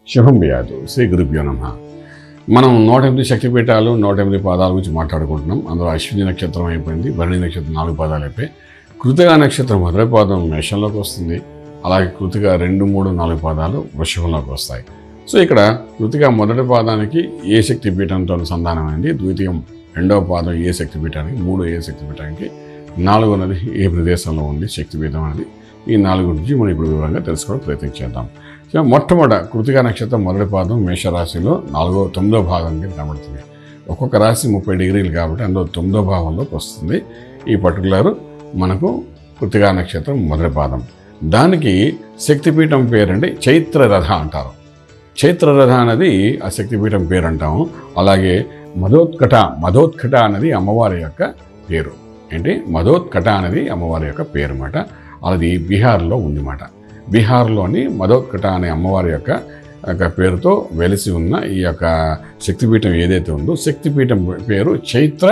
శుభం వ్యాధు శ్రీ గురుభ్యో నమ మనం నూట ఎనిమిది శక్తిపీఠాలు నూట ఎనిమిది పాదాల గురించి మాట్లాడుకుంటున్నాం అందులో అశ్విని నక్షత్రం అయిపోయింది భరణి నక్షత్రం నాలుగు పాదాలు అయిపోయి కృతిగా నక్షత్రం మొదటి పాదం మేషంలోకి వస్తుంది అలాగే కృతిగా రెండు మూడు నాలుగు పాదాలు వృషభంలోకి వస్తాయి సో ఇక్కడ కృతిగా మొదటి పాదానికి ఏ శక్తి పీఠంతో అనుసంధానమైంది ద్వితీయం రెండవ పాదం ఏ శక్తి పీఠానికి మూడు ఏ శక్తి పీఠానికి నాలుగోనది ఏ ప్రదేశంలో ఉంది శక్తిపీఠం అనేది ఈ నాలుగు గురించి మనం ఇప్పుడు వివరంగా తెలుసుకోవడం ప్రయత్నం చేద్దాం సో మొట్టమొదట కృతికా నక్షత్రం మొదటి పాదం మేషరాశిలో నాలుగో తొమ్మిదో భాగంగా కనబడుతుంది ఒక్కొక్క రాశి ముప్పై డిగ్రీలు కాబట్టి అందులో తొమ్మిదో భావంలోకి వస్తుంది ఈ పర్టికులర్ మనకు కృతికా నక్షత్రం మొదటి పాదం దానికి శక్తిపీఠం పేరండి చైత్రరథ అంటారు చైత్రరథ అనేది ఆ శక్తిపీఠం పేరు అంటాము అలాగే మధోత్కట మధోత్కట అనేది అమ్మవారి యొక్క పేరు ఏంటి మధోత్కట అనేది అమ్మవారి యొక్క పేరు అన్నమాట అది బీహార్లో ఉందన్నమాట బీహార్లోని మధోత్కట అనే అమ్మవారి యొక్క యొక్క పేరుతో వెలిసి ఉన్న ఈ యొక్క శక్తిపీఠం ఏదైతే ఉందో శక్తిపీఠం పేరు చైత్ర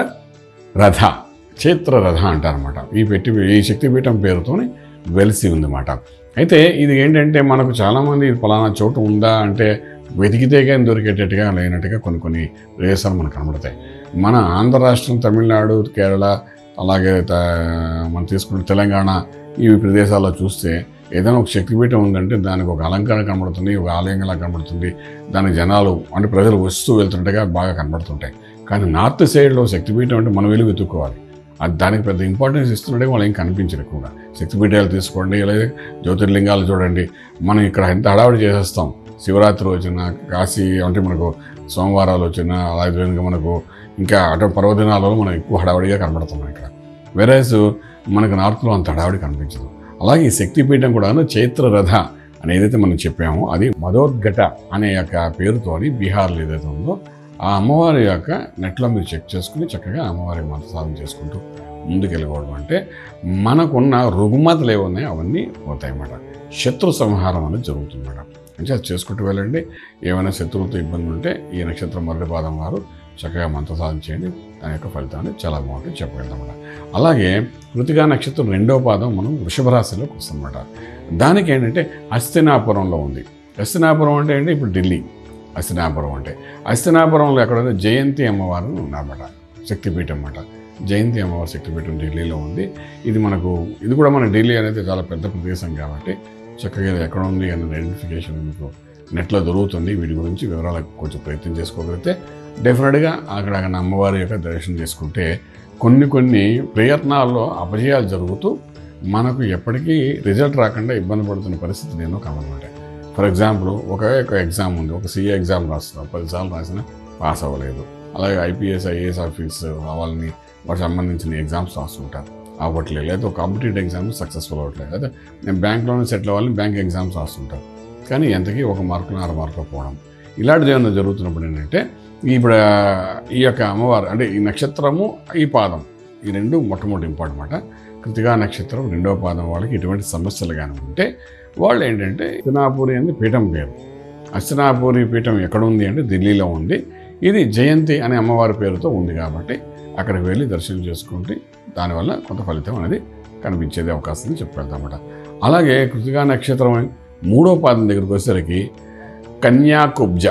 రథ చైత్ర రథ అంటారనమాట ఈ పెట్టి ఈ శక్తిపీఠం పేరుతోని వెలిసి ఉందన్నమాట అయితే ఇది ఏంటంటే మనకు చాలామంది ఇది ఫలానా చోటు ఉందా అంటే వెతికితే కానీ దొరికేటట్టుగా లేనట్టుగా కొన్ని కొన్ని ప్రదేశాలు మనకు కనబడతాయి మన ఆంధ్ర రాష్ట్రం తమిళనాడు కేరళ అలాగే త- మనం తీసుకుంటే తెలంగాణ ఈ ప్రదేశాల్లో చూస్తే ఏదైనా ఒక శక్తిపీఠం ఉందంటే దానికి ఒక అలంకరణ కనబడుతుంది ఒక ఆలయంగా కనబడుతుంది దానికి జనాలు అంటే ప్రజలు వస్తూ వెళ్తుండగా బాగా కనబడుతుంటాయి కానీ నార్త్ సైడ్లో శక్తిపీఠం అంటే మనం వెళ్ళి వెతుక్కోవాలి అది దానికి పెద్ద ఇంపార్టెన్స్ ఇస్తుంటే వాళ్ళు ఏం కనిపించరు ఎక్కువగా శక్తిపీఠాలు తీసుకోండి అలాగే జ్యోతిర్లింగాలు చూడండి మనం ఇక్కడ ఎంత హడావిడి చేసేస్తాం శివరాత్రి వచ్చిన కాశీ అంటే మనకు సోమవారాలు వచ్చిన అలాగే విధంగా మనకు ఇంకా అటు పర్వదినాలలో మనం ఎక్కువ హడావిడిగా కనబడుతున్నాం ఇక్కడ వెరాజ్ మనకు నార్త్లో అంత హడావిడి కనిపించదు అలాగే ఈ శక్తిపీఠం కూడాను చైత్ర రథ అని ఏదైతే మనం చెప్పామో అది మధోద్ఘట అనే యొక్క పేరుతోని బీహార్లో ఏదైతే ఉందో ఆ అమ్మవారి యొక్క నెట్లో మీరు చెక్ చేసుకుని చక్కగా అమ్మవారి మంత్రసాధన చేసుకుంటూ ముందుకెళ్ళిపోవడం అంటే మనకున్న రుగ్మతలు ఏమున్నాయో అవన్నీ పోతాయి అన్నమాట శత్రు సంహారం అనేది జరుగుతుంది మేడం అంటే అది చేసుకుంటూ వెళ్ళండి ఏమైనా శత్రువులతో ఇబ్బంది ఉంటే ఈ నక్షత్రం మొదటి పాదం వారు చక్కగా మంత్రసాధన చేయండి దాని యొక్క ఫలితాన్ని చాలా బాగుంటుంది చెప్పగలమాట అలాగే కృతికా నక్షత్రం రెండవ పాదం మనం వృషభ రాశిలోకి వస్తుందన్నమాట దానికి ఏంటంటే హస్తినాపురంలో ఉంది హస్తినాపురం అంటే ఏంటి ఇప్పుడు ఢిల్లీ హస్తినాపురం అంటే హస్తినాపురంలో ఎక్కడైతే జయంతి అమ్మవారు ఉన్నారన్నమాట శక్తిపీఠం అన్నమాట జయంతి అమ్మవారి శక్తిపీఠం ఢిల్లీలో ఉంది ఇది మనకు ఇది కూడా మన ఢిల్లీ అనేది చాలా పెద్ద ప్రదేశం కాబట్టి చక్కగా ఇది ఎక్కడ ఉంది అనే ఐడెంటిఫికేషన్ మీకు నెట్లో దొరుకుతుంది వీటి గురించి వివరాలకు కొంచెం ప్రయత్నం చేసుకోగలిగితే డెఫినెట్గా అక్కడ అక్కడ అమ్మవారి యొక్క దర్శనం చేసుకుంటే కొన్ని కొన్ని ప్రయత్నాల్లో అపజయాలు జరుగుతూ మనకు ఎప్పటికీ రిజల్ట్ రాకుండా ఇబ్బంది పడుతున్న పరిస్థితి నేను కనబడమాట ఫర్ ఎగ్జాంపుల్ ఒక ఒక ఎగ్జామ్ ఉంది ఒక సీఏ ఎగ్జామ్ రాస్తున్నాం పదిసార్లు రాసినా పాస్ అవ్వలేదు అలాగే ఐపీఎస్ ఐఏఎస్ ఆఫీస్ అవ్వాలని వాటికి సంబంధించిన ఎగ్జామ్స్ రాస్తుంటారు అవ్వట్లేదు లేదా ఒక కాంపిటేటివ్ ఎగ్జామ్ సక్సెస్ఫుల్ అవ్వట్లేదు అయితే నేను బ్యాంక్లోనే సెటిల్ అవ్వాలని బ్యాంక్ ఎగ్జామ్స్ రాస్తుంటారు కానీ ఎంతకీ ఒక మార్కులు అర మార్కులు పోవడం ఇలాంటిది ఏమైనా జరుగుతున్నప్పుడు ఏంటంటే ఇప్పుడు ఆ, ఈ యొక్క అమ్మవారు అంటే ఈ నక్షత్రము ఈ పాదం ఈ రెండు మొట్టమొదటి ఇంపార్టెంట్ అనమాట కృతిగా నక్షత్రం రెండవ పాదం వాళ్ళకి ఇటువంటి సమస్యలు కానీ ఉంటే వాళ్ళు ఏంటంటే అస్తినాపురి అనేది పీఠం పేరు అస్తినాపురి పీఠం ఎక్కడ ఉంది అంటే ఢిల్లీలో ఉంది ఇది జయంతి అనే అమ్మవారి పేరుతో ఉంది కాబట్టి అక్కడికి వెళ్ళి దర్శనం చేసుకుంటే దానివల్ల కొంత ఫలితం అనేది కనిపించేది అవకాశం ఉంది చెప్పగలుగుతామన్నమాట అలాగే కృతిగా నక్షత్రం మూడో పాదం దగ్గరికి వచ్చేసరికి కన్యాకుబ్జ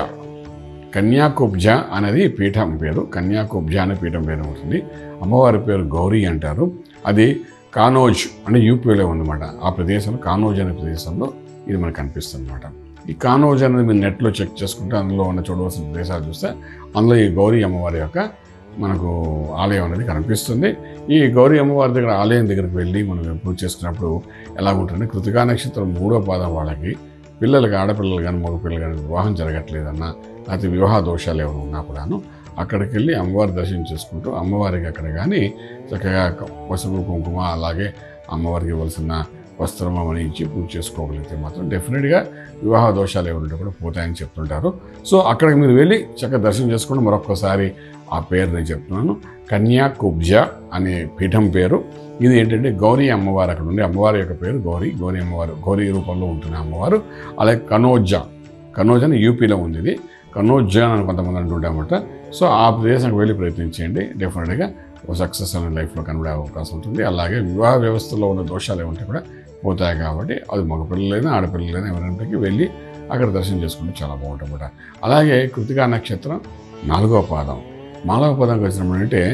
కన్యాకుబ్జ అనేది పీఠం పేరు కన్యాకుబ్జ అనే పీఠం పేరు ఉంటుంది అమ్మవారి పేరు గౌరీ అంటారు అది కానోజ్ అంటే యూపీలో ఉందన్నమాట ఆ ప్రదేశంలో కానోజ్ అనే ప్రదేశంలో ఇది మనకు కనిపిస్తుంది అనమాట ఈ కానోజ్ అనేది మీరు నెట్లో చెక్ చేసుకుంటే అందులో ఉన్న చూడవలసిన ప్రదేశాలు చూస్తే అందులో ఈ గౌరీ అమ్మవారి యొక్క మనకు ఆలయం అనేది కనిపిస్తుంది ఈ గౌరీ అమ్మవారి దగ్గర ఆలయం దగ్గరికి వెళ్ళి మనం పూజ చేసుకున్నప్పుడు ఎలా ఉంటుంది కృతికా నక్షత్రం మూడో పాదం వాళ్ళకి పిల్లలకి ఆడపిల్లలు కానీ మగపిల్లలు కానీ వివాహం జరగట్లేదన్నా లేకపోతే వివాహ దోషాలు ఏమైనా ఉన్నా కూడాను అక్కడికి వెళ్ళి అమ్మవారి దర్శనం చేసుకుంటూ అమ్మవారికి అక్కడ కానీ చక్కగా పసుపు కుంకుమ అలాగే అమ్మవారికి ఇవ్వాల్సిన వస్త్రం అని ఇచ్చి పూజ చేసుకోగలిగితే మాత్రం డెఫినెట్గా వివాహ దోషాలు ఏమైనా కూడా పోతాయని చెప్తుంటారు సో అక్కడికి మీరు వెళ్ళి చక్కగా దర్శనం చేసుకుని మరొకసారి ఆ పేరు నేను చెప్తున్నాను కన్యాకుబ్జ అనే పీఠం పేరు ఇది ఏంటంటే గౌరీ అమ్మవారు అక్కడ ఉంది అమ్మవారి యొక్క పేరు గౌరీ గౌరీ అమ్మవారు గౌరీ రూపంలో ఉంటున్న అమ్మవారు అలాగే కనోజ కనోజ్ అని యూపీలో ఉంది ఇది కనోజ్ అని కొంతమంది అంటుంటామట సో ఆ ప్రదేశానికి వెళ్ళి ప్రయత్నించండి డెఫినెట్గా ఒక సక్సెస్ అనే లైఫ్లో కనబడే అవకాశం ఉంటుంది అలాగే వివాహ వ్యవస్థలో ఉన్న దోషాలు ఏమంటే కూడా పోతాయి కాబట్టి అది మగపిల్లలైనా ఆడపిల్లలైనా ఎవరింటికి వెళ్ళి అక్కడ దర్శనం చేసుకుంటే చాలా బాగుంటుందన్నమాట అలాగే కృతికా నక్షత్రం నాలుగో పాదం నాలుగో పాదంకి వచ్చినప్పుడంటే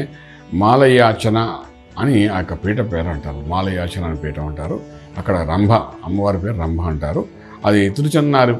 మాలయాచన అని ఆ యొక్క పీఠ పేరు అంటారు మాలయాచన అని పీఠం అంటారు అక్కడ రంభ అమ్మవారి పేరు రంభ అంటారు అది తిరుచన్నారు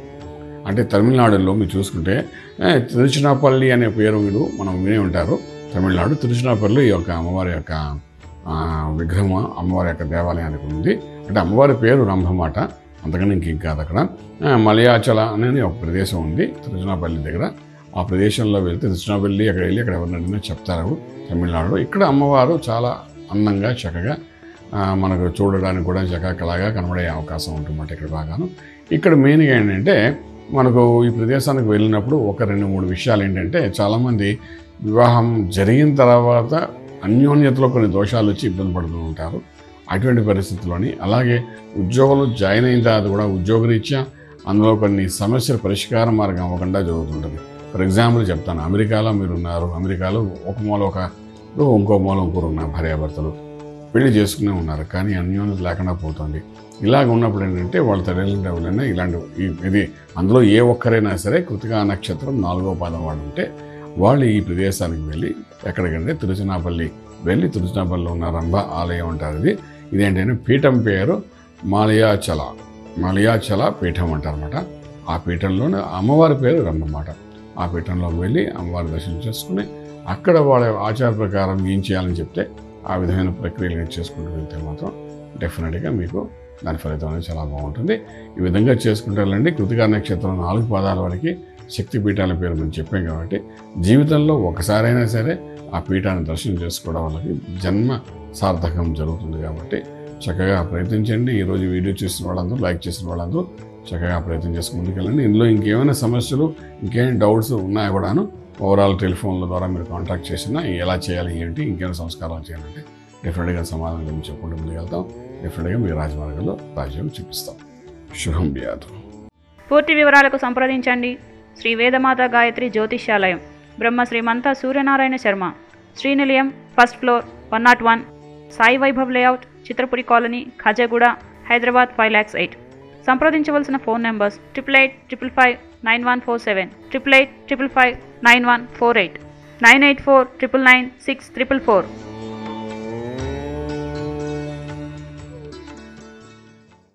అంటే తమిళనాడులో మీరు చూసుకుంటే ఏ, తిరుచినాపల్లి అనే పేరు మీరు మనం వినే ఉంటారు తమిళనాడు తిరుచినాపల్లి ఈ యొక్క అమ్మవారి యొక్క ఆ, విగ్రహం అమ్మవారి యొక్క దేవాలయానికి ఉంది అంటే అమ్మవారి పేరు రంభమాట అంతకని ఇంకేం కాదు అక్కడ ఆ, మలయాచల అనేది ఒక ప్రదేశం ఉంది తిరుచినాపల్లి దగ్గర ఆ ప్రదేశంలో వెళ్తే తిరుచినాపల్లి అక్కడ వెళ్ళి అక్కడ ఎవరినైనా చెప్తారు తమిళనాడులో ఇక్కడ అమ్మవారు చాలా అందంగా చక్కగా ఆ, మనకు చూడడానికి కూడా చక్కకలాగా కనబడే అవకాశం ఉంటుందన్నమాట ఇక్కడ బాగాను ఇక్కడ మెయిన్గా ఏంటంటే మనకు ఈ ప్రదేశానికి వెళ్ళినప్పుడు ఒక రెండు మూడు విషయాలు ఏంటంటే చాలామంది వివాహం జరిగిన తర్వాత అన్యోన్యతలో కొన్ని దోషాలు వచ్చి ఇబ్బంది పడుతూ ఉంటారు అటువంటి పరిస్థితుల్లోని అలాగే ఉద్యోగంలో జాయిన్ అయిన తర్వాత కూడా ఉద్యోగరీత్యా అందులో కొన్ని సమస్యల పరిష్కార మార్గం అవ్వకుండా జరుగుతుంటుంది ఫర్ ఎగ్జాంపుల్ చెప్తాను అమెరికాలో మీరు ఉన్నారు అమెరికాలో ఒక మూల ఒక ఇంకో మూల ఇంకోరు ఉన్నారు భార్యాభర్తలు పెళ్లి చేసుకునే ఉన్నారు కానీ అన్యోన్యత లేకుండా పోతుంది ఇలాగ ఉన్నప్పుడు ఏంటంటే వాళ్ళ తల్లిదండ్రులు ఎవరైనా ఇలాంటి ఈ- ఇది అందులో ఏ ఒక్కరైనా సరే కృతికా నక్షత్రం నాలుగో పాదం వాడు ఉంటే వాళ్ళు ఈ ప్రదేశానికి వెళ్ళి ఎక్కడికంటే తిరుచినాపల్లి వెళ్ళి తిరుచినాపల్లిలో ఉన్న రంభ ఆలయం అంటారు ఇది ఇదేంటంటే పీఠం పేరు మాలయాచల మాలయాచల పీఠం అంటారన్నమాట ఆ పీఠంలోనే అమ్మవారి పేరు రంభమాట ఆ పీఠంలోకి వెళ్ళి అమ్మవారి దర్శనం చేసుకుని అక్కడ వాళ్ళ ఆచార ప్రకారం ఏం చేయాలని చెప్తే ఆ విధమైన ప్రక్రియలు చేసుకుంటూ వెళ్తే మాత్రం డెఫినెట్గా మీకు దాని ఫలితం అనేది చాలా బాగుంటుంది ఈ విధంగా చేసుకుంటే వెళ్ళండి కృతికా నక్షత్రం నాలుగు పాదాల వరకు శక్తి పీఠాల పేరు మేము చెప్పాం కాబట్టి జీవితంలో ఒకసారైనా సరే ఆ పీఠాన్ని దర్శనం చేసుకోవడం వాళ్ళకి జన్మ సార్థకం జరుగుతుంది కాబట్టి చక్కగా ప్రయత్నించండి ఈరోజు వీడియో చూసిన వాళ్ళందరూ లైక్ చేసిన వాళ్ళందరూ చక్కగా ప్రయత్నం చేసి ముందుకెళ్ళండి ఇందులో ఇంకేమైనా సమస్యలు ఇంకేం డౌట్స్ ఉన్నాయో కూడాను ఓవరాల్ టెలిఫోన్ల ద్వారా మీరు కాంటాక్ట్ చేసినా ఎలా చేయాలి ఏంటి ఇంకేమైనా సంస్కారాలు చేయాలంటే డెఫినెట్గా సమాధానం గురించి చెప్పుకుంటూ ముందుకెళ్తాం డెఫినెట్గా మీ రాజమార్గంలో రాజ్యం చూపిస్తాం శుభం బియాదు పూర్తి వివరాలకు సంప్రదించండి Shri Vedamata Gayatri Jyotishyalayam Brahma Srimantha Suryanarayana Sharma Srinilayam first floor one not one Sai Vaibhav layout Chitrapuri colony Khajaguda Hyderabad five lakhs eight సంప్రదించవలసిన phone numbers triple eight triple five nine one four seven triple eight triple five nine one four eight nine eight four triple nine six triple four